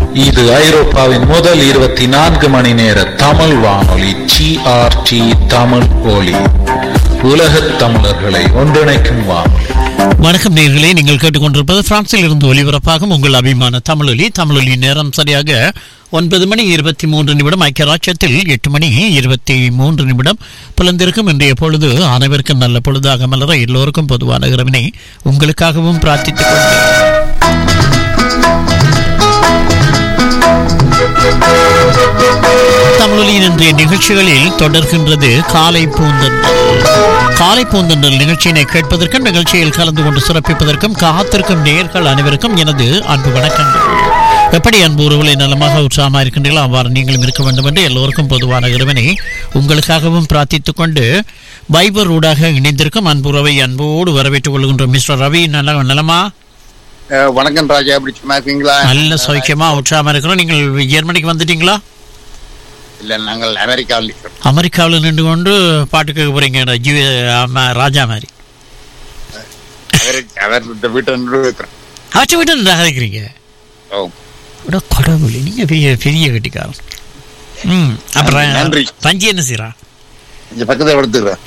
இது ஐரோப்பாவின் முதல் இருபத்தி நான்கு மணி நேர தமிழ் வானொலி ஜிஆர்டி தமிழ் ஒலி உலகத் தமிழர்களை ஒன்றிணைக்கும் வானொலி வணக்கம் நேர்களே நீங்கள் கேட்டுக்கொண்டிருப்பது பிரான்சில் இருந்து ஒலிபரப்பாகும் உங்கள் அபிமான தமிழொலி தமிழொலி நேரம் சரியாக ஒன்பது மணி இருபத்தி மூன்று நிமிடம் ஐக்கிய ராஜ்யத்தில் எட்டு மணி இருபத்தி மூன்று நிமிடம் புலந்திருக்கும் இன்றைய பொழுது அனைவருக்கும் நல்ல பொழுதாக மலர எல்லோருக்கும் பொதுவான இரவினை உங்களுக்காகவும் பிரார்த்தித்துக் கொண்டு தமிழொலியின் இன்றைய நிகழ்ச்சிகளில் தொடர்கின்றது காலை பூந்தன்றல் காலை பூந்தன்றல் நிகழ்ச்சியினை கேட்பதற்கும் நிகழ்ச்சியில் கலந்து கொண்டு சிறப்பிப்பதற்கும் காத்திருக்கும் நேர்கள் அனைவருக்கும் எனது அன்பு வணக்கங்கள் எப்படி அன்பு உறவுகளை நலமாக உற்சாகமாக இருக்கின்றீர்களோ அவ்வாறு நீங்களும் இருக்க வேண்டும் என்று எல்லோருக்கும் பொதுவான இறைவனை உங்களுக்காகவும் பிரார்த்தித்துக் கொண்டு பைபர் ஊடாக இணைந்திருக்கும் அன்பு உறவை அன்போடு வரவேற்றுக் கொள்கின்றோம் மிஸ்டர் ரவி நல நலமா அஹ் வணக்கம் ராஜா எப்படி சும்மா இருக்கீங்களா நல்ல சௌக்கியமா உற்சாகமா இருக்கிறோம் நீங்கள் ஜெர்மனிக்கு வந்துட்டீங்களா இல்ல நாங்கள் அமெரிக்காவில் இருக்கிறோம் அமெரிக்காவில் நின்று கொண்டு பாட்டு கேட்க போறீங்க ஜீவ ஆமா, ராஜா மாதிரி அவர் அவர் இந்த வீட்டை நின்று இருக்கிறோம் அவற்றை விட்டு நன்றாக இருக்கிறீங்க ஓ விட கடவுளே நீங்க பெரிய பெரிய கட்டிக்காரன் ம் அப்புறம் நன்றி. பஞ்சி என்ன செய்யறா இந்த பக்கத்தை எடுத்துக்கிறேன்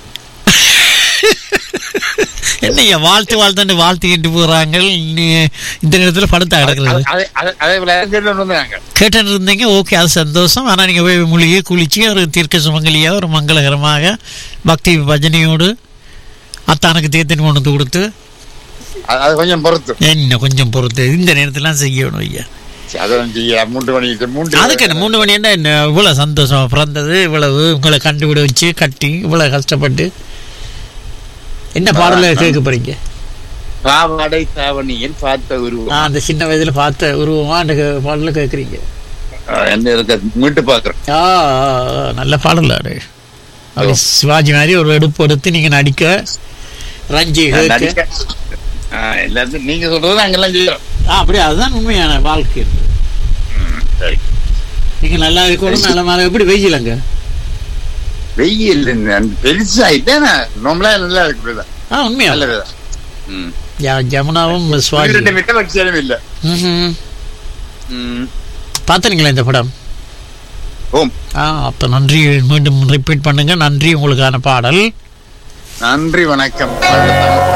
என்னய்யா வாழ்த்து வாழ்த்தாண்டு வாழ்த்துக்கிட்டு போறாங்க நீ இந்த நேரத்துல படத்தை கிடக்குறது அதை அதை- அதை விளையாட்டு வந்தாங்க கேட்டு இருந்தீங்க ஓகே அது சந்தோஷம் ஆனால் நீங்கள் போய் மூலிகை குளிச்சு ஒரு தீர்க்க சுமங்கலியாக ஒரு மங்களகரமாக பக்தி பஜனையோடு அத்தானுக்கு தேர்த்தின்னு கொண்டு வந்து கொடுத்து அது அது கொஞ்சம் பொறுத்து இன்னும் கொஞ்சம் பொறுத்து இந்த நேரத்துலாம் செய்யணும் ஐயா சரி, அதை வந்து செய்ய மூன்று மணிக்கு மூன்று அதுக்கு என்ன மூணு மணி என்ன என்ன இவ்வளோ சந்தோஷம் பிறந்தது இவ்வளவு உங்களை கண்டுபிடி வச்சு கட்டி இவ்வளோ கஷ்டப்பட்டு என்ன பாடல கேட்க போறீங்க பாவாடை தாவணியில் பார்த்த உருவம் நான் அந்த சின்ன வயதுல பார்த்த உருவமா அந்த கே- பாடல கேட்குறீங்க அஹ் என்ன இருக்க மீட்டு பாக்குறேன் ஆ ஆ, ஆ, நல்ல பாடல் அது அப்படி சிவாஜி மாதிரி ஒரு எடுப்பு எடுத்து நீங்க நடிக்க ரஞ்சி கேட்க நடிக்க அஹ் எல்லாத்தையும் நீங்க சொல்றது நாங்கெல்லாம் செய்யறோம் ஆ, அப்படியே அதுதான் உண்மையான வாழ்க்கை ம், சரி நீங்க நல்லா இருக்கணும் நல்ல மேல எப்படி வெயிலங்க வெயில் இந்த- பெருசா இல்லைன்னா நம்மளா நல்லா இருக்கிறதா ஆ உண்மையா நல்லதுதான் ம் யா- ஜமுனாவும் சிவாஜி ரெண்டு விட்ட பட்சம் இல்ல ம்ஹும். ம் பார்த்தீங்களா இந்த படம் ஓம் ஆ அப்ப நன்றி மீண்டும் ரிப்பீட் பண்ணுங்க நன்றி உங்களுக்கான பாடல் நன்றி வணக்கம்